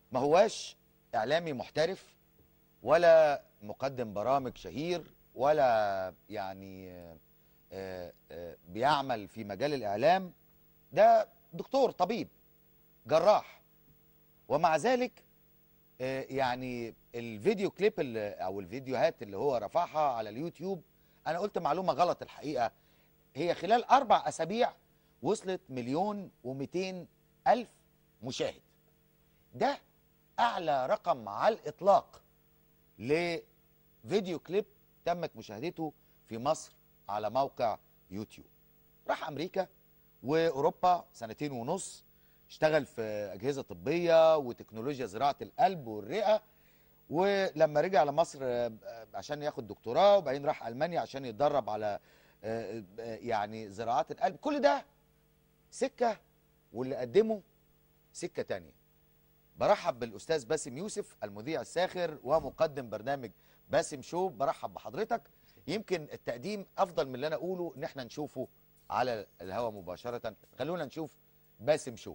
ما هواش اعلامي محترف ولا مقدم برامج شهير ولا يعني آه، آه، آه، بيعمل في مجال الاعلام ده دكتور طبيب جراح ومع ذلك آه، يعني الفيديو كليب اللي او الفيديوهات اللي هو رفعها على اليوتيوب انا قلت معلومه غلط الحقيقه هي خلال اربع اسابيع وصلت مليون ومئتين الف مشاهد ده اعلى رقم على الاطلاق لفيديو كليب تمت مشاهدته في مصر على موقع يوتيوب راح امريكا واوروبا سنتين ونص اشتغل في اجهزه طبيه وتكنولوجيا زراعه القلب والرئه ولما رجع لمصر آه، آه، عشان ياخد دكتوراه وبعدين راح المانيا عشان يتدرب على آه، آه، يعني زراعات القلب كل ده سكه واللي قدمه سكه تانية برحب بالاستاذ باسم يوسف المذيع الساخر ومقدم برنامج باسم شو برحب بحضرتك يمكن التقديم افضل من اللي انا اقوله ان احنا نشوفه على الهواء مباشره خلونا نشوف باسم شو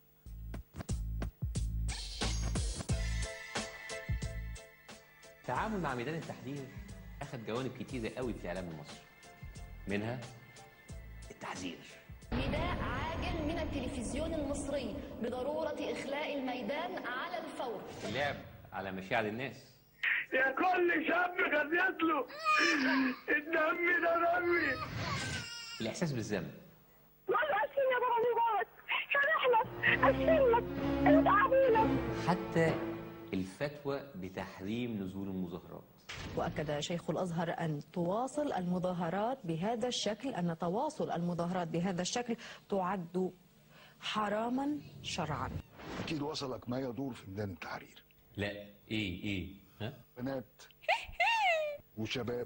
التعامل مع ميدان التحرير اخذ جوانب كتيره قوي في الاعلام المصري منها التحذير نداء عاجل من التلفزيون المصري بضرورة إخلاء الميدان على الفور اللعب على مشاعر الناس يا كل شاب خدت له الدم ده دمي الاحساس بالذنب والله أسفين يا بابا نبات سامحنا أسفين انت عبينا حتى الفتوى بتحريم نزول المظاهرات وأكد شيخ الأزهر أن تواصل المظاهرات بهذا الشكل أن تواصل المظاهرات بهذا الشكل تعد حراما شرعا اكيد وصلك ما يدور في ميدان التحرير لا ايه ايه ها بنات وشباب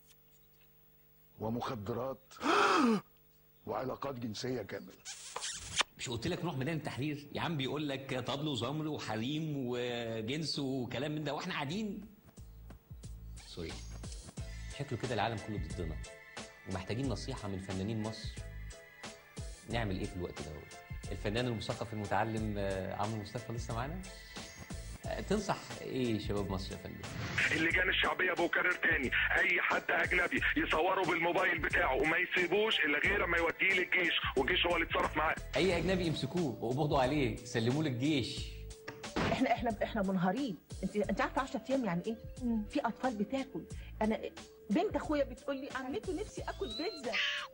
ومخدرات وعلاقات جنسيه كامله مش قلت لك نروح ميدان التحرير يا عم بيقول لك طبل وزمر وحريم وجنس وكلام من ده واحنا قاعدين سوري شكله كده العالم كله ضدنا ومحتاجين نصيحة من فنانين مصر نعمل ايه في الوقت ده الفنان المثقف المتعلم آه، عمرو مصطفى لسه معانا آه، تنصح ايه شباب مصر يا فندم اللجان الشعبيه بكرر تاني اي حد اجنبي يصوره بالموبايل بتاعه وما يسيبوش الا غير ما يوديه للجيش والجيش هو اللي يتصرف معاه اي اجنبي يمسكوه وقبضوا عليه سلموه للجيش احنا احنا احنا منهارين انت انت عارفه 10 ايام يعني ايه في اطفال بتاكل انا بنت اخويا بتقول لي عمته نفسي اكل بيتزا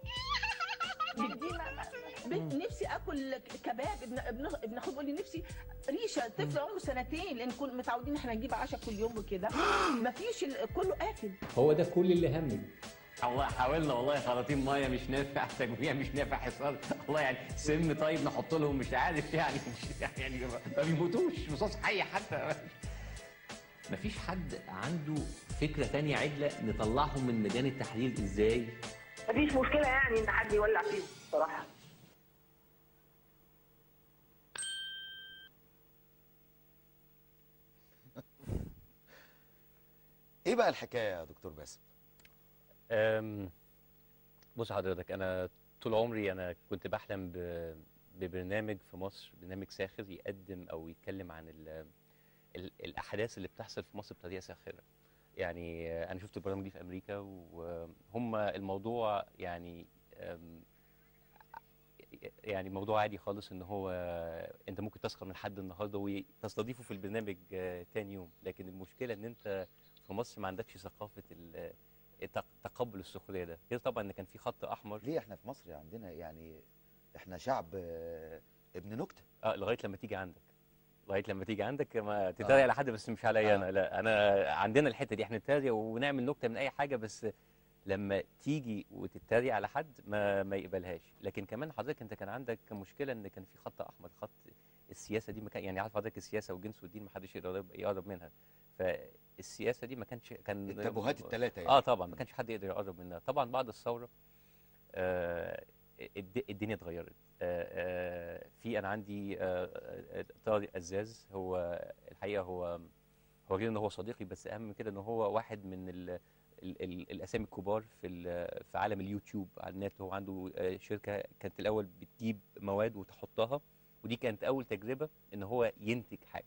بتدينا بنت نفسي اكل كباب ابن ابن ابن اخويا بيقول لي نفسي ريشه طفل عمره سنتين لان كل متعودين احنا نجيب عشاء كل يوم وكده مفيش ال- كله قافل هو ده كل اللي همك والله حاولنا والله خراطيم ميه مش نافع تجميع مش نافع حصار والله يعني سم طيب نحط لهم مش عارف يعني مش يعني ما بيموتوش رصاص حي حتى مفيش حد عنده فكره تانية عدله نطلعهم من ميدان التحرير ازاي مفيش مشكله يعني ان حد يولع فيه بصراحه ايه بقى الحكايه يا دكتور باسم أم، بص حضرتك انا طول عمري انا كنت بحلم ب- ببرنامج في مصر برنامج ساخر يقدم او يتكلم عن ال ال الاحداث اللي بتحصل في مصر بطريقه ساخره يعني آه، انا شفت البرامج دي في امريكا وهم الموضوع يعني أم، يعني موضوع عادي خالص ان هو انت ممكن تسخر من حد النهارده وتستضيفه في البرنامج آه، تاني يوم لكن المشكله ان انت في مصر ما عندكش ثقافه ال- التق- تقبل السخريه ده غير طبعا ان كان في خط احمر ليه احنا في مصر عندنا يعني احنا شعب آه، ابن نكته اه لغايه لما تيجي عندك لغايه لما تيجي عندك ما تتريق آه. على حد بس مش عليا آه. انا لا انا عندنا الحته دي احنا نتريق ونعمل نكته من اي حاجه بس لما تيجي وتتريق على حد ما ما يقبلهاش لكن كمان حضرتك انت كان عندك مشكله ان كان في خط احمر خط السياسه دي ما كان يعني عارف حضرتك السياسه والجنس والدين ما حدش يقدر يقرب منها فالسياسه دي ما كانش كان التابوهات الثلاثه يعني اه طبعا ما كانش حد يقدر يقرب منها طبعا بعد الثوره آه الد- الدنيا اتغيرت آه آه في انا عندي آه، آه، طارق قزاز هو الحقيقه هو هو غير ان هو صديقي بس اهم من كده ان هو واحد من ال ال ال الاسامي الكبار في ال- في عالم اليوتيوب على النت هو عنده آه، شركه كانت الاول بتجيب مواد وتحطها ودي كانت اول تجربه ان هو ينتج حاجه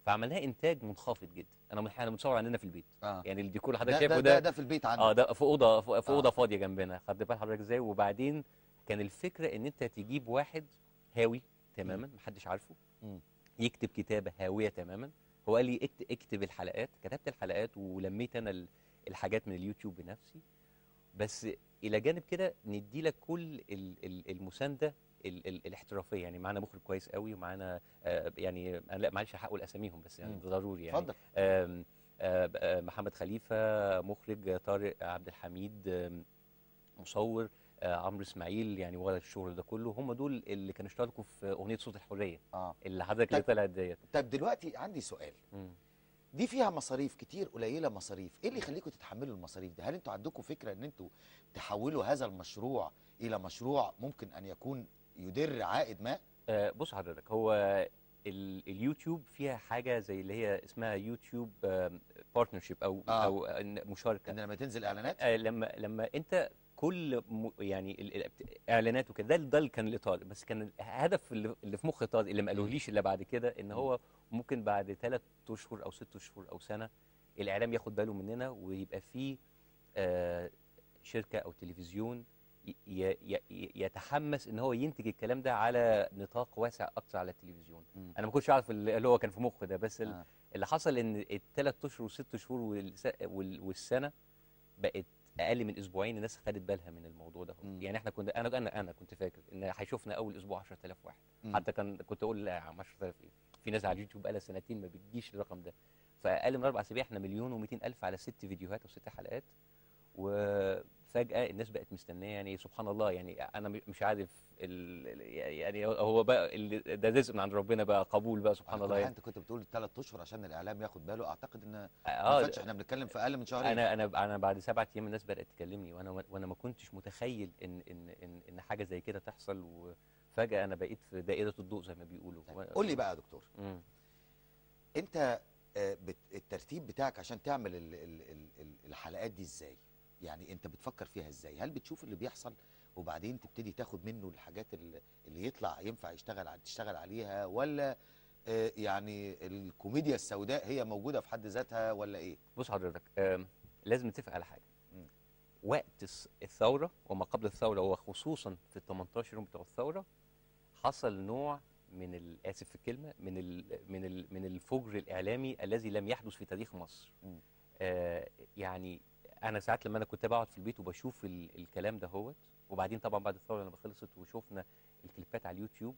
فعملناها انتاج منخفض جدا انا من- انا متصور عندنا في البيت اه يعني الديكور اللي ده, حضرتك ده, شايفه ده, ده ده في البيت عندك اه ده في اوضه في في آه. اوضه فاضيه جنبنا خد بال حضرتك ازاي وبعدين كان الفكره ان انت تجيب واحد هاوي تماما محدش عارفه مم. يكتب كتابه هاويه تماما هو قال لي اكت- اكتب الحلقات كتبت الحلقات ولميت انا ال- الحاجات من اليوتيوب بنفسي بس الى جانب كده ندي لك كل ال- ال- المسانده ال- ال- الاحترافيه يعني معانا مخرج كويس قوي ومعانا آه، يعني انا لا معلش هقول اساميهم بس يعني مم. ضروري يعني اتفضل آم، آه، آه، محمد خليفه مخرج طارق عبد الحميد آم، مصور آه، عمرو اسماعيل يعني ورا الشغل ده كله هم دول اللي كانوا اشتركوا في اغنيه صوت الحريه اه اللي حضرتك اللي طيب. طلعت ديت طب دلوقتي عندي سؤال مم. دي فيها مصاريف كتير قليله مصاريف ايه اللي يخليكم تتحملوا المصاريف ده هل انتوا عندكم فكره ان انتوا تحولوا هذا المشروع الى مشروع ممكن ان يكون يدر عائد ما آه، بص حضرتك هو ال- اليوتيوب فيها حاجه زي اللي هي اسمها يوتيوب بارتنرشيب او آه. او إن- مشاركه ان لما تنزل اعلانات آه، لما لما انت كل م... يعني ال- ال- اعلانات وكده ده ده اللي كان الاطار بس كان الهدف اللي اللي في مخ طارق اللي ما قالوهليش الا بعد كده ان هو ممكن بعد ثلاث اشهر او ست اشهر او سنه الاعلام ياخد باله مننا ويبقى فيه آه، شركه او تلفزيون ي- ي- ي- يتحمس ان هو ينتج الكلام ده على نطاق واسع اكتر على التلفزيون مم. انا ما كنتش اعرف اللي اللي هو كان في مخه ده بس ال- آه. اللي حصل ان الثلاث اشهر والست شهور والس- وال- والسنه بقت اقل من اسبوعين الناس خدت بالها من الموضوع ده مم. يعني احنا كنا انا انا انا كنت فاكر ان هيشوفنا اول اسبوع 10000 واحد مم. حتى كان كنت اقول لا يا عم 10000 ايه في ناس على اليوتيوب بقالها سنتين ما بتجيش الرقم ده فاقل من اربع اسابيع احنا مليون و200 الف على ست فيديوهات او ست حلقات وفجاه الناس بقت مستنيه يعني سبحان الله يعني انا م- مش عارف ال... يعني هو بقى ال- ده رزق من عند ربنا بقى قبول بقى سبحان الله يعني انت كنت بتقول ثلاث اشهر عشان الاعلام ياخد باله اعتقد ان ما اه فاتش احنا بنتكلم في اقل من شهرين انا انا انا بعد سبعة ايام الناس بدات تكلمني وانا وانا ما كنتش متخيل ان ان ان, إن حاجه زي كده تحصل وفجاه انا بقيت في دائره الضوء زي ما بيقولوا طيب، قول لي بقى يا دكتور مم. انت آه، بت- الترتيب بتاعك عشان تعمل ال- ال- ال- ال- الحلقات دي ازاي يعني انت بتفكر فيها ازاي هل بتشوف اللي بيحصل وبعدين تبتدي تاخد منه الحاجات اللي اللي يطلع ينفع يشتغل ع- تشتغل عليها ولا آه، يعني الكوميديا السوداء هي موجوده في حد ذاتها ولا ايه بص حضرتك آم، لازم نتفق على حاجه مم. وقت الس- الثوره وما قبل الثوره وخصوصا في ال 18 يوم بتوع الثوره حصل نوع من ال- اسف في الكلمه من ال من ال من الفجر الاعلامي الذي لم يحدث في تاريخ مصر مم. آه يعني انا ساعات لما انا كنت بقعد في البيت وبشوف ال الكلام ده هوت وبعدين طبعا بعد الثوره لما خلصت وشفنا الكليبات على اليوتيوب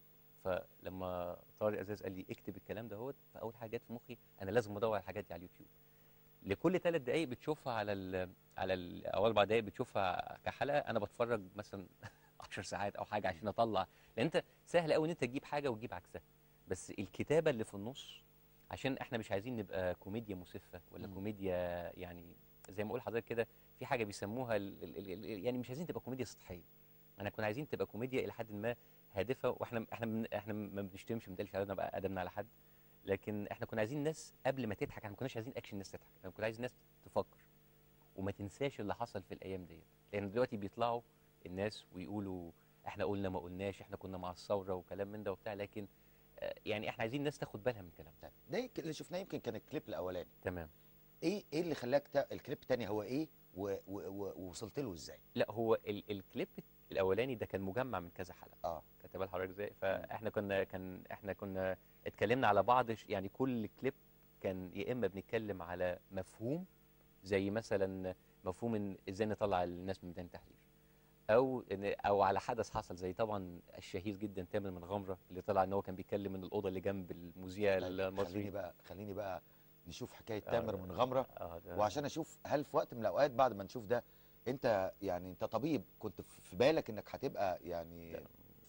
فلما طارق ازاز قال لي اكتب الكلام ده هوت فاول حاجه جت في مخي انا لازم ادور على الحاجات دي على اليوتيوب لكل ثلاث دقائق بتشوفها على ال على ال او اربع دقائق بتشوفها كحلقه انا بتفرج مثلا 10 ساعات او حاجه عشان اطلع لان انت سهل قوي ان انت تجيب حاجه وتجيب عكسها بس الكتابه اللي في النص عشان احنا مش عايزين نبقى كوميديا مسفه ولا مم. كوميديا يعني زي ما اقول لحضرتك كده في حاجه بيسموها ال ال ال ال يعني مش عايزين تبقى كوميديا سطحيه انا كنا عايزين تبقى كوميديا الى حد ما هادفه واحنا احنا من احنا ما بنشتمش ما بنقلش علينا بقى ادمنا على حد لكن احنا كنا عايزين ناس قبل ما تضحك احنا ما كناش عايزين اكشن الناس تضحك احنا كنا عايزين ناس تفكر وما تنساش اللي حصل في الايام ديت لان دلوقتي بيطلعوا الناس ويقولوا احنا قلنا ما قلناش احنا كنا مع الثوره وكلام من ده وبتاع لكن آه، يعني احنا عايزين الناس تاخد بالها من الكلام ده طيب، ده يمكن اللي شفناه يمكن كان الكليب الاولاني تمام ايه ايه اللي خلاك تا... الكليب الثاني هو ايه و- و- و- ووصلت له ازاي لا هو ال الكليب الاولاني ده كان مجمع من كذا حلقه اه خدت بال حضرتك ازاي فاحنا كنا كان احنا كنا اتكلمنا على بعض ش- يعني كل كليب كان يا اما بنتكلم على مفهوم زي مثلا مفهوم ان ازاي نطلع الناس من ميدان التحرير او إن او على حدث حصل زي طبعا الشهير جدا تامر من غمره اللي طلع ان هو كان بيتكلم من الاوضه اللي جنب المذيع طيب، المصري خليني بقى خليني بقى نشوف حكايه آه، تامر من غمره اه ده- وعشان اشوف هل في وقت من الاوقات بعد ما نشوف ده انت يعني انت طبيب كنت في بالك انك هتبقى يعني لا.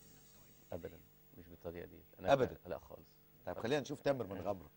ابدا مش بالطريقه دي انا أبداً. لا خالص طيب خلينا نشوف تامر من غمره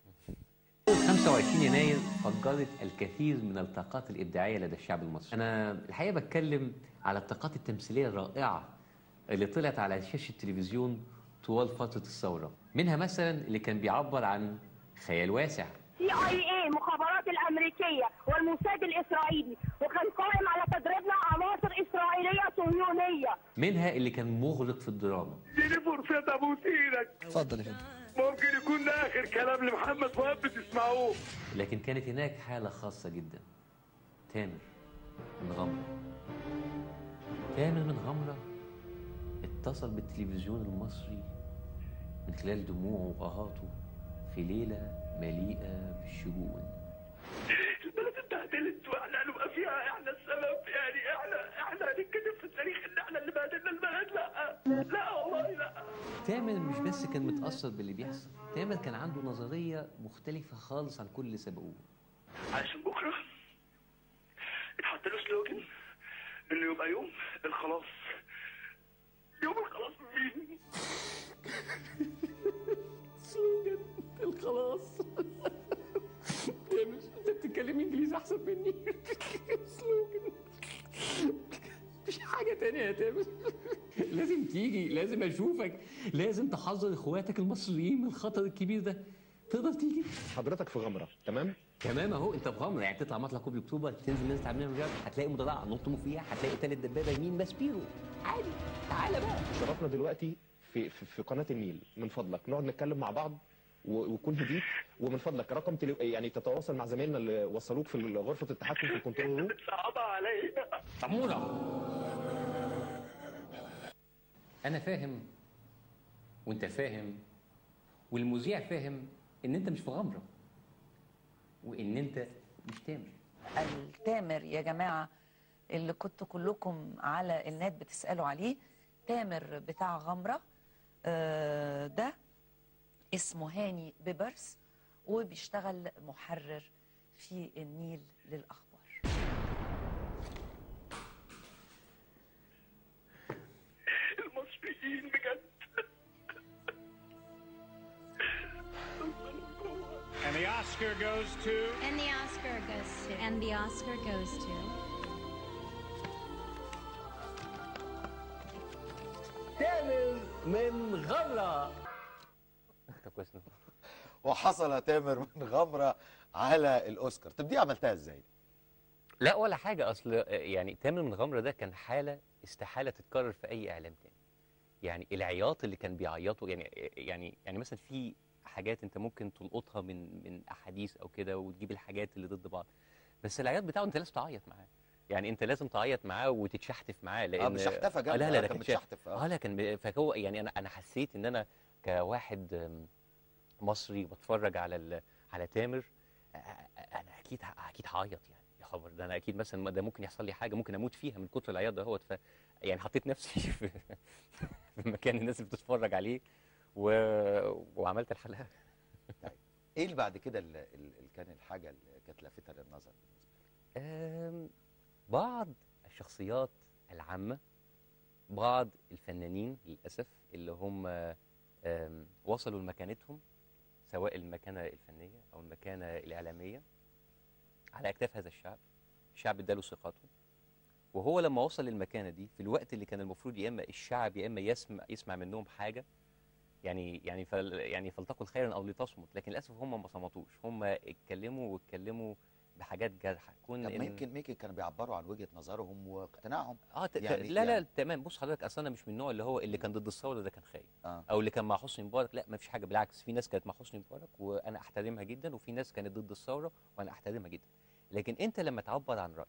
25 يناير فجرت الكثير من الطاقات الإبداعية لدى الشعب المصري أنا الحقيقة بتكلم على الطاقات التمثيلية الرائعة اللي طلعت على شاشة التلفزيون طوال فترة الثورة منها مثلا اللي كان بيعبر عن خيال واسع سي اي اي مخابرات الامريكيه والموساد الاسرائيلي وكان قائم على تدريبنا عناصر اسرائيليه صهيونيه منها اللي كان مغرق في الدراما اديني فرصة ابوس ايدك اتفضل يا فندم ممكن يكون ده اخر كلام لمحمد فؤاد بتسمعوه لكن كانت هناك حالة خاصة جدا تامر من غمرة تامر من غمرة اتصل بالتلفزيون المصري من خلال دموعه وآهاته في ليلة مليئة بالشجون البلد اتبهدلت واحنا هنبقى فيها احنا السبب يعني احنا احنا هنتكتب في التاريخ ان احنا اللي بهدلنا البلد لا لا والله لا تامر مش بس كان متأثر باللي بيحصل تامر كان عنده نظرية مختلفة خالص عن كل اللي سبقوه عشان بكره اتحط له سلوجن انه يبقى يوم الخلاص يوم الخلاص من مين؟ سلوجن الخلاص تامر انت بتتكلم انجليزي احسن مني سلوجن مفيش حاجة تانية يا تامر لازم تيجي لازم اشوفك لازم تحذر اخواتك المصريين من الخطر الكبير ده تقدر تيجي حضرتك في غمره تمام تمام اهو انت في غمره يعني تطلع مطلع كوبري اكتوبر تنزل نازل تعمل رجال هتلاقي مدرعه نط مفيها هتلاقي تالت دبابه يمين ماسبيرو عادي تعالى بقى شرفنا دلوقتي في في, في قناه النيل من فضلك نقعد نتكلم مع بعض و- وكون هديت ومن فضلك رقم تلي... يعني تتواصل مع زمايلنا اللي وصلوك في غرفه التحكم في الكنترول روم صعبة عليا عمورة انا فاهم وانت فاهم والمذيع فاهم ان انت مش في غمره وان انت مش تامر التامر يا جماعة اللي كنتوا كلكم على النت بتسألوا عليه تامر بتاع غمرة آه، ده اسمه هاني بيبرس وبيشتغل محرر في النيل للأخبار المصريين بجد And the Oscar goes to. And the Oscar goes to. And the Oscar goes to. تامر من غمره طب كويس إنه- وحصل تامر من غمره على الاوسكار طب دي عملتها ازاي لا ولا حاجه اصل يعني تامر من غمره ده كان حاله استحاله تتكرر في اي اعلام تاني يعني العياط اللي كان بيعيطوا يعني يعني يعني مثلا في حاجات انت ممكن تلقطها من من احاديث او كده وتجيب الحاجات اللي ضد بعض بس العياط بتاعه انت لازم تعيط معاه يعني انت لازم تعيط معاه وتتشحتف معاه لان مش شحتفة جامدة، آه لا لا آه، ده كان كان شح- متشحتف، آه. اه لا كان ب- فهو يعني انا انا حسيت ان انا كواحد آم، مصري بتفرج على ال- على تامر آه، آه، انا اكيد ه- اكيد هعيط يعني يا خبر ده انا اكيد مثلا ده ممكن يحصل لي حاجه ممكن اموت فيها من كتر العياط ده هوت ف يعني حطيت نفسي في في مكان الناس اللي بتتفرج عليه و... وعملت الحلقه ايه اللي بعد كده اللي, اللي كان الحاجه اللي كانت لافته للنظر آم، بعض الشخصيات العامة بعض الفنانين للأسف اللي هم آم، وصلوا لمكانتهم سواء المكانة الفنية أو المكانة الإعلامية على أكتاف هذا الشعب الشعب اداله ثقته وهو لما وصل للمكانة دي في الوقت اللي كان المفروض يا إما الشعب يا إما يسمع يسمع منهم حاجة يعني يعني فل يعني فلتقل خيرا أو لتصمت لكن للأسف هم ما صمتوش هم اتكلموا واتكلموا بحاجات جارحة كون طب إن- ما يمكن يمكن كانوا بيعبروا عن وجهه نظرهم واقتناعهم اه ت... يعني- لا لا يعني- تمام بص حضرتك اصل انا مش من النوع اللي هو اللي كان ضد الثوره ده كان خاين آه. او اللي كان مع حسني مبارك لا ما فيش حاجه بالعكس في ناس كانت مع حسني مبارك وانا احترمها جدا وفي ناس كانت ضد الثوره وانا احترمها جدا لكن انت لما تعبر عن رايك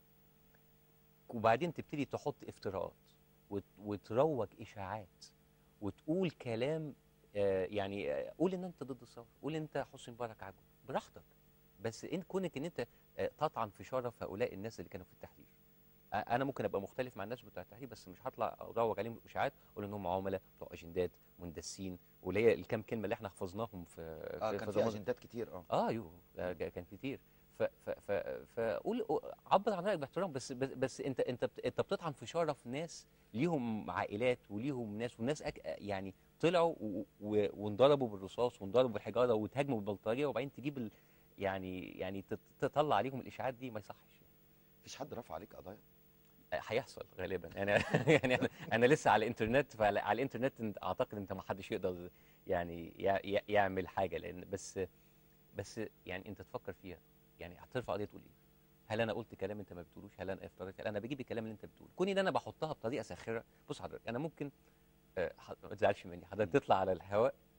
وبعدين تبتدي تحط افتراءات وت... وتروج اشاعات وتقول كلام آه يعني آه قول ان انت ضد الثوره قول ان انت حسني مبارك عاجبك براحتك بس ان كونك ان انت آه، تطعن في شرف هؤلاء الناس اللي كانوا في التحرير أ- انا ممكن ابقى مختلف مع الناس بتوع التحرير بس مش هطلع اروج عليهم اشاعات اقول ان هم عملاء بتوع اجندات مندسين واللي هي الكام كلمه اللي احنا حفظناهم في اه كان في زمان. اجندات كتير اه اه يو ده ج- كان كتير ف ف ف فقول عبر عن رايك باحترام بس بس, بس انت انت بت- انت بتطعن في شرف ناس ليهم عائلات وليهم ناس والناس أك يعني طلعوا و- و- وانضربوا بالرصاص وانضربوا بالحجاره وتهاجموا بالبلطجيه وبعدين تجيب ال يعني يعني تت- تطلع عليهم الاشاعات دي ما يصحش مفيش حد رفع عليك قضايا هيحصل غالبا انا يعني انا, أنا لسه على الانترنت فعلى على الانترنت انت- اعتقد انت ما حدش يقدر يعني يع- يع- يعمل حاجه لان بس بس يعني انت تفكر فيها يعني هترفع قضيه تقول ايه؟ هل انا قلت كلام انت ما بتقولوش؟ هل انا افتريت؟ هل انا بجيب الكلام اللي انت بتقوله؟ كوني ان انا بحطها بطريقه ساخره بص حضرتك انا ممكن آه، ح- ما تزعلش مني حضرتك تطلع على الهواء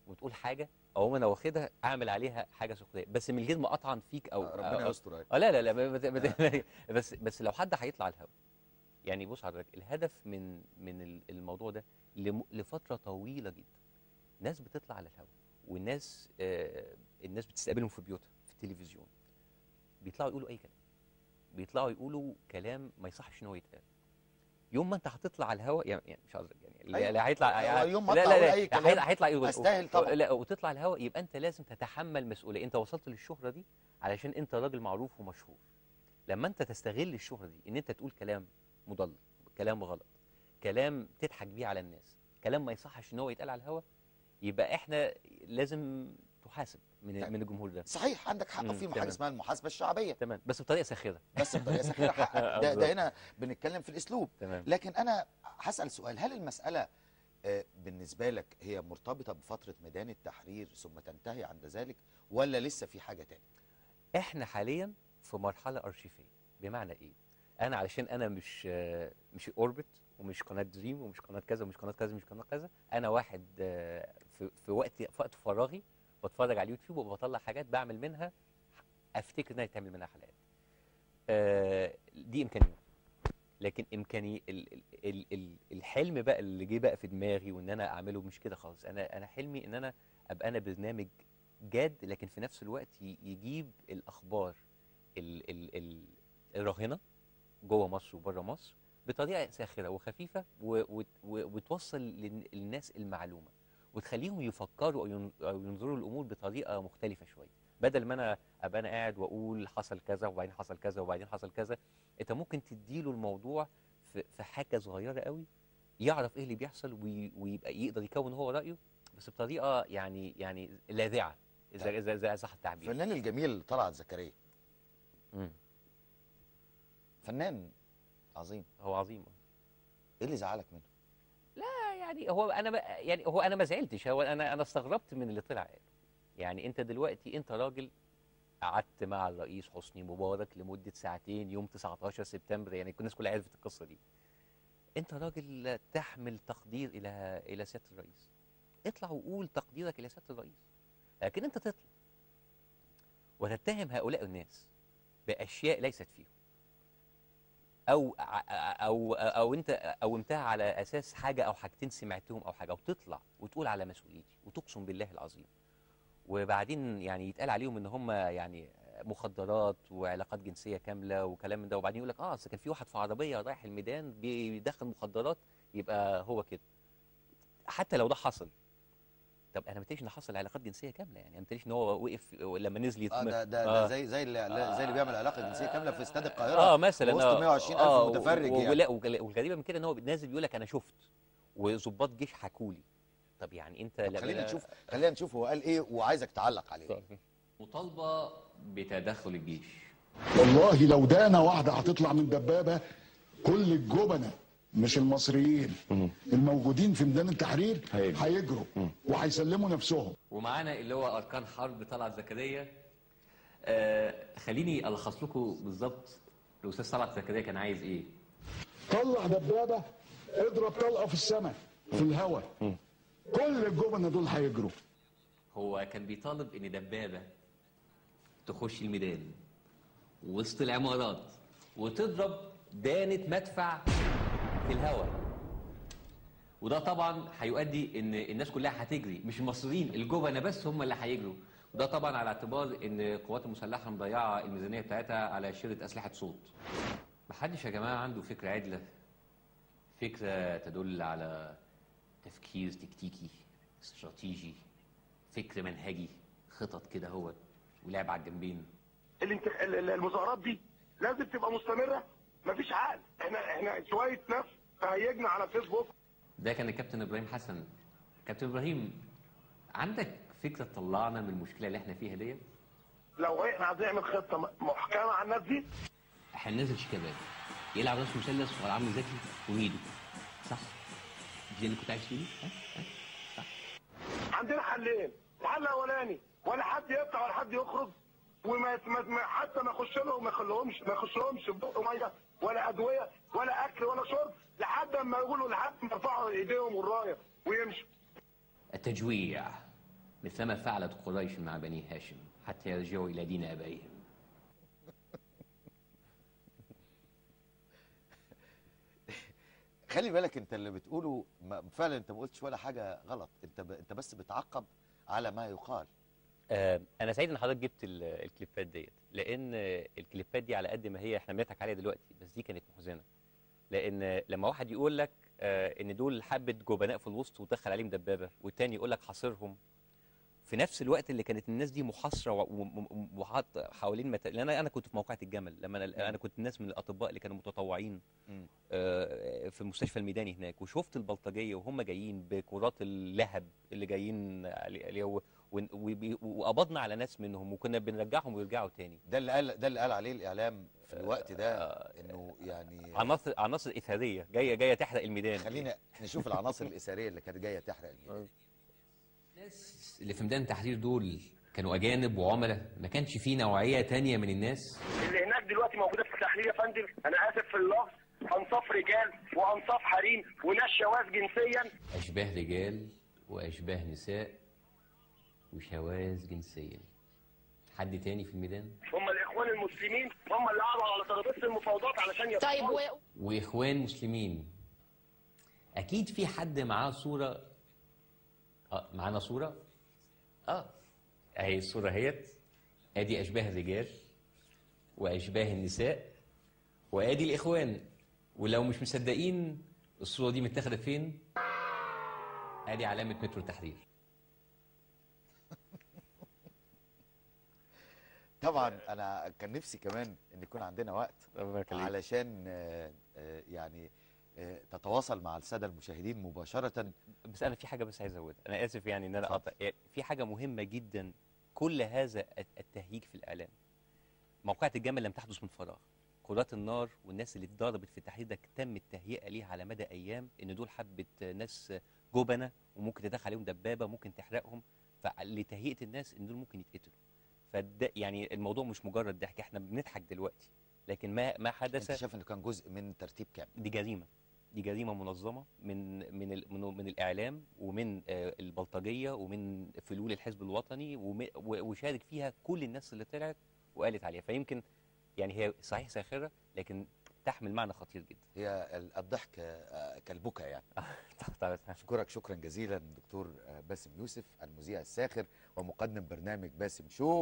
وتقول حاجه او انا واخدها اعمل عليها حاجه سخريه بس من غير ما اطعن فيك او ربنا أو- يستر أيوة. اه لا لا لا ما- ما- ما- بس بس لو حد هيطلع الهوا يعني بص حضرتك الهدف من من ال- الموضوع ده لم- لفتره طويله جدا ناس بتطلع على الهوا والناس آه الناس بتستقبلهم في بيوتها في التلفزيون بيطلعوا يقولوا اي كلام بيطلعوا يقولوا كلام ما يصحش ان هو يتقال يوم ما انت هتطلع على الهوا يعني يعني مش قصدك يعني اللي أيوة. اللي هيطلع هو يوم ما لا أطلع لا أقول لا أي كلام هيطلع- هيطلع يقول أستاهل طبعا. لا وتطلع الهوا يبقى انت لازم تتحمل مسؤوليه انت وصلت للشهره دي علشان انت راجل معروف ومشهور لما انت تستغل الشهره دي ان انت تقول كلام مضل كلام غلط كلام تضحك بيه على الناس كلام ما يصحش ان هو يتقال على الهوا يبقى احنا لازم تحاسب من من الجمهور ده صحيح عندك حق مم، في حاجه تمام. اسمها المحاسبه الشعبيه تمام بس بطريقه ساخره بس بطريقه سخيره حقك ده, بالظبط. ده هنا بنتكلم في الاسلوب تمام لكن انا هسال سؤال هل المساله آه، بالنسبه لك هي مرتبطه بفتره ميدان التحرير ثم تنتهي عند ذلك ولا لسه في حاجه تاني احنا حاليا في مرحله ارشيفيه بمعنى ايه انا علشان انا مش آه، مش اوربت ومش قناه دريم ومش قناه كذا ومش قناه كذا ومش قناه كذا انا واحد آه، في في وقت في وقت فراغي بتفرج على اليوتيوب وبطلع حاجات بعمل منها افتكر انها يتعمل منها حلقات آه، دي امكانيات لكن امكاني ال ال ال ال الحلم بقى اللي جه بقى في دماغي وان انا اعمله مش كده خالص انا انا حلمي ان انا ابقى انا برنامج جاد لكن في نفس الوقت ي- يجيب الاخبار ال ال ال الراهنه جوه مصر وبره مصر بطريقه ساخره وخفيفه و- وت- و- وتوصل لل- للناس المعلومه وتخليهم يفكروا او ين- أو ينظروا الامور بطريقه مختلفه شويه بدل ما انا ابقى انا قاعد واقول حصل كذا وبعدين حصل كذا وبعدين حصل كذا انت ممكن تديله الموضوع في في حاجه صغيره قوي يعرف ايه اللي بيحصل وي- ويبقى يقدر يكون هو رايه بس بطريقه يعني يعني لاذعه اذا اذا اذا صح التعبير الفنان الجميل طلعت زكريا مم. فنان عظيم هو عظيم ايه اللي زعلك منه لا يعني هو انا ما يعني هو انا ما زعلتش هو انا انا استغربت من اللي طلع قاله يعني انت دلوقتي انت راجل قعدت مع الرئيس حسني مبارك لمده ساعتين يوم 19 سبتمبر يعني الناس كلها عرفت القصه دي انت راجل تحمل تقدير الى الى سياده الرئيس اطلع وقول تقديرك الى سياده الرئيس لكن انت تطلع وتتهم هؤلاء الناس باشياء ليست فيهم او ع- او او انت قومتها على اساس حاجه او حاجتين سمعتهم او حاجه وتطلع وتقول على مسؤوليتي وتقسم بالله العظيم وبعدين يعني يتقال عليهم ان هم يعني مخدرات وعلاقات جنسيه كامله وكلام من ده وبعدين يقول لك اه اصل كان في واحد في عربيه رايح الميدان بيدخن مخدرات يبقى هو كده حتى لو ده حصل طب انا ما قلتليش ان حصل علاقات جنسيه كامله يعني انا ما قلتليش ان هو وقف لما نزل اه يتم- ده ده, ده زي زي اللي زي اللي بيعمل علاقه جنسيه كامله في استاد القاهره اه مثلا وسط 120 الف آه، متفرج و- يعني ولا ولا- والغريبه من كده ان هو نازل بيقول لك انا شفت وظباط جيش حكوا لي طب يعني انت طب خلينا نشوف خلينا نشوف هو قال ايه وعايزك تعلق عليه مطالبه بتدخل الجيش والله لو دانا واحدة هتطلع من دبابة كل الجبنة مش المصريين الموجودين في ميدان التحرير هيجروا وهيسلموا نفسهم ومعانا اللي هو اركان حرب طلعت زكريا آه خليني الخص لكم بالظبط الاستاذ طلعت زكريا كان عايز ايه طلع دبابة اضرب طلقة في السماء في الهواء كل الجبنة دول هيجروا هو كان بيطالب ان دبابه تخش الميدان وسط العمارات وتضرب دانة مدفع في الهواء وده طبعا هيؤدي ان الناس كلها هتجري مش المصريين الجبنه بس هم اللي هيجروا وده طبعا على اعتبار ان القوات المسلحه مضيعه الميزانيه بتاعتها على شراء اسلحه صوت محدش يا جماعه عنده فكره عدله فكره تدل على تفكير تكتيكي استراتيجي فكر منهجي خطط كده هو ولعب على الجنبين الانت... ال- ال- المظاهرات دي لازم تبقى مستمره مفيش عقل احنا احنا شويه ناس تهيجنا على الفيسبوك ده كان الكابتن ابراهيم حسن كابتن ابراهيم عندك فكره تطلعنا من المشكله اللي احنا فيها ديت لو احنا عايزين نعمل خطه م- محكمه على الناس دي احنا نازل شيكابالا يلعب راس مثلث ولا عمرو زكي وميدو صح مش ده اللي كنت عايز تقوله ها؟ عندنا حلين الحل الاولاني ولا حد يطلع ولا حد يخرج وما ما- ما- حتى ما يخش لهم ما يخليهمش ما يخش لهمش بق ميه ولا ادويه ولا اكل ولا شرب لحد ما يقولوا لحد ما يرفعوا ايديهم والرايه ويمشوا التجويع مثلما فعلت قريش مع بني هاشم حتى يرجعوا إلى دين آبائهم خلي بالك انت اللي بتقوله ما- فعلا انت ما قلتش ولا حاجه غلط انت ب... انت بس بتعقب على ما يقال آه، انا سعيد ان حضرتك جبت ال- الكليبات ديت لان الكليبات دي على قد ما هي احنا بنضحك عليها دلوقتي بس دي كانت محزنه لان لما واحد يقول لك آه، ان دول حبه جبناء في الوسط ودخل عليهم دبابه والتاني يقول لك حاصرهم في نفس الوقت اللي كانت الناس دي محاصره و- و- و- وحاط حوالين مت... لان انا انا كنت في موقعة الجمل لما انا انا كنت ناس من الاطباء اللي كانوا متطوعين مم. آه، في المستشفى الميداني هناك وشفت البلطجيه وهم جايين بكرات اللهب اللي جايين علي- عليه و- ون- وبي- وقبضنا على ناس منهم وكنا بنرجعهم ويرجعوا تاني ده اللي قال ده اللي قال عليه الاعلام في الوقت ده انه يعني عناصر عناصر اثاريه جايه جايه تحرق الميدان خلينا نشوف العناصر الاثاريه اللي كانت جايه تحرق الميدان اللي في ميدان التحرير دول كانوا أجانب وعملاء ما كانش فيه نوعية تانية من الناس اللي هناك دلوقتي موجوده في التحرير يا فندم انا اسف في اللفظ انصاف رجال وانصاف حريم وناس شواذ جنسيا أشباه رجال وأشباه نساء وشواذ جنسيا حد تاني في الميدان هم الاخوان المسلمين هم اللي قعدوا على ترابيزه المفاوضات علشان طيب و... وإخوان مسلمين أكيد في حد معاه صورة آه معانا صورة آه أهي الصورة اهيت أدي أشباه الرجال وأشباه النساء وأدي الإخوان ولو مش مصدقين الصورة دي متاخدة فين أدي علامة مترو التحرير طبعا انا كان نفسي كمان ان يكون عندنا وقت علشان آه، آه، يعني آه، تتواصل مع الساده المشاهدين مباشره بس انا في حاجه بس عايز ازودها انا اسف يعني ان انا اقطع يعني في حاجه مهمه جدا كل هذا التهييج في الاعلام موقعة الجمل لم تحدث من فراغ قرات النار والناس اللي اتضربت في التحرير ده تم التهيئه ليها على مدى ايام ان دول حبه ناس جبنه وممكن تدخل عليهم دبابه ممكن تحرقهم فلتهيئه الناس ان دول ممكن يتقتلوا فده يعني الموضوع مش مجرد ضحك احنا بنضحك دلوقتي لكن ما ما حدث انت شايف انه كان جزء من ترتيب كامل دي جريمه دي جريمه منظمه من من ال- من, من الاعلام ومن آه، البلطجيه ومن فلول الحزب الوطني وم- و- وشارك فيها كل الناس اللي طلعت وقالت عليها فيمكن يعني هي صحيح ساخره لكن تحمل معنى خطير جدا هي ال- الضحك آه، كالبكا يعني طبعا اشكرك شكرا جزيلا دكتور آه، باسم يوسف المذيع الساخر ومقدم برنامج باسم شو